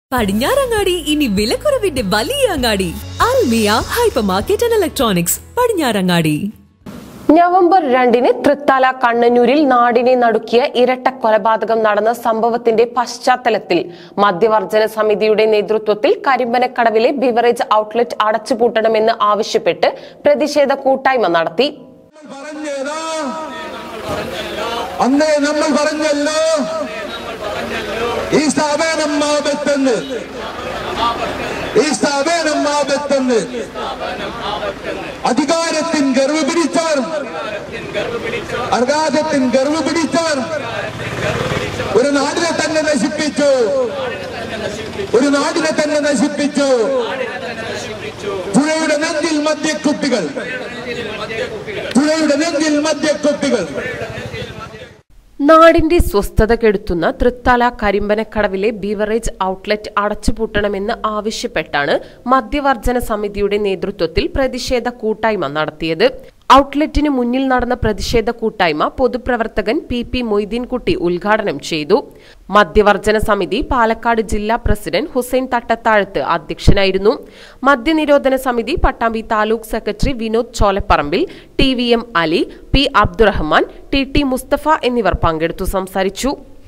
പടിഞ്ഞാറങ്ങാടി ഇനി വിലക്കുറവിന്റെ വലിയ അങ്ങാടി Almiya hyper market and electronics Padinjarangadi November രണ്ടിന് തൃത്താല കണ്ണന്നൂരിൽ നാടിനെ നടുക്കിയ ഇരട്ട കൊലപാതകം നടന്ന സംഭവത്തിന്റെ പശ്ചാത്തലത്തിൽ മദ്യവർജന സമിതിയുടെ നേതൃത്വത്തിൽ കരിമ്പനക്കടവിലെ ബിവറേജ് ഔട്ട്ലെറ്റ് അടച്ചുപൂട്ടണമെന്ന് ആവശ്യപ്പെട്ട് പ്രതിഷേധ കൂട്ടായ്മ നടത്തി പറഞ്ഞേതാ അന്നേ നമ്മൾ പറഞ്ഞല്ലോ ഈ സ്ഥാപനം ആപത്തെന്ന് ഈ സ്ഥാപനം ആപത്തെന്ന് അധികാരത്തിൻ ഗർവ് പിടിച്ചവർ അർഗാധത്തിൻ ഗർവ് പിടിച്ചവർ ഒരു നാടിനെ തന്നെ നശിപ്പിച്ചു ഒരു നാടിനെ തന്നെ നശിപ്പിച്ചു പുഴയുടെ നെഞ്ചിൽ മദ്യക്കുപ്പികൾ പുഴയുടെ നെഞ്ചിൽ മദ്യക്കുപ്പികൾ നാടിന്റെ സ്വസ്ഥത കെടുത്തുന്ന തൃത്താല കരിമ്പനക്കടവിലെ ബീവറേജ് ഔട്ട്ലെറ്റ് അടച്ചുപൂട്ടണമെന്ന് ആവശ്യപ്പെട്ടാണ് മദ്യവർജന സമിതിയുടെ നേതൃത്വത്തിൽ പ്രതിഷേധ കൂട്ടായ്മ നടത്തിയത് ഔട്ട്ലെറ്റിന് മുന്നിൽ നടന്ന പ്രതിഷേധ കൂട്ടായ്മ പൊതുപ്രവർത്തകൻ പി പി മൊയ്തീൻകുട്ടി ഉദ്ഘാടനം ചെയ്തു മദ്യവർജന സമിതി പാലക്കാട് ജില്ലാ പ്രസിഡന്റ് ഹുസൈൻ തട്ടത്താഴത്ത് അധ്യക്ഷനായിരുന്നു മദ്യനിരോധന സമിതി Pattambi taluk secretary Vinod Cholapparambil T V M Ali P Abdurahman T T Musthafa എന്നിവർ പങ്കെടുത്തു സംസാരിച്ചു